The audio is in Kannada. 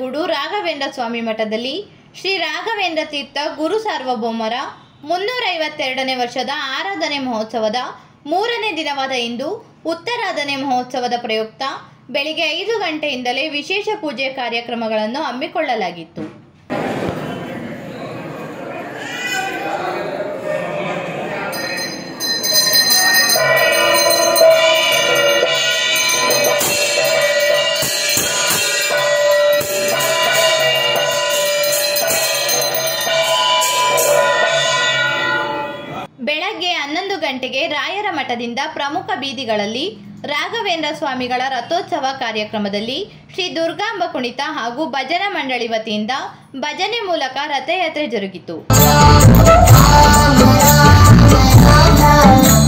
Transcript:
ನಂಜನಗೂಡು ರಾಘವೇಂದ್ರ ಸ್ವಾಮಿ ಮಠದಲ್ಲಿ ಶ್ರೀ ರಾಘವೇಂದ್ರ ತೀರ್ಥ ಗುರು ಸಾರ್ವಭೌಮರ ಮುನ್ನೂರೈವತ್ತೆರಡನೇ ವರ್ಷದ ಆರಾಧನೆ ಮಹೋತ್ಸವದ ಮೂರನೇ ದಿನವಾದ ಇಂದು ಉತ್ತರಾಧನೆ ಮಹೋತ್ಸವದ ಪ್ರಯುಕ್ತ ಬೆಳಿಗ್ಗೆ ಐದು ಗಂಟೆಯಿಂದಲೇ ವಿಶೇಷ ಪೂಜೆ ಕಾರ್ಯಕ್ರಮಗಳನ್ನು ಹಮ್ಮಿಕೊಳ್ಳಲಾಗಿತ್ತು ಬೆಳಗ್ಗೆ ಹನ್ನೊಂದು ಗಂಟೆಗೆ ರಾಯರ ಮಠದಿಂದ ಪ್ರಮುಖ ಬೀದಿಗಳಲ್ಲಿ ರಾಘವೇಂದ್ರ ಸ್ವಾಮಿಗಳ ರಥೋತ್ಸವ ಕಾರ್ಯಕ್ರಮದಲ್ಲಿ ಶ್ರೀ ದುರ್ಗಾಂಬ ಕುಣಿತ ಹಾಗೂ ಭಜನಾ ಮಂಡಳಿ ವತಿಯಿಂದ ಭಜನೆ ಮೂಲಕ ರಥಯಾತ್ರೆ ಜರುಗಿತು Thank you.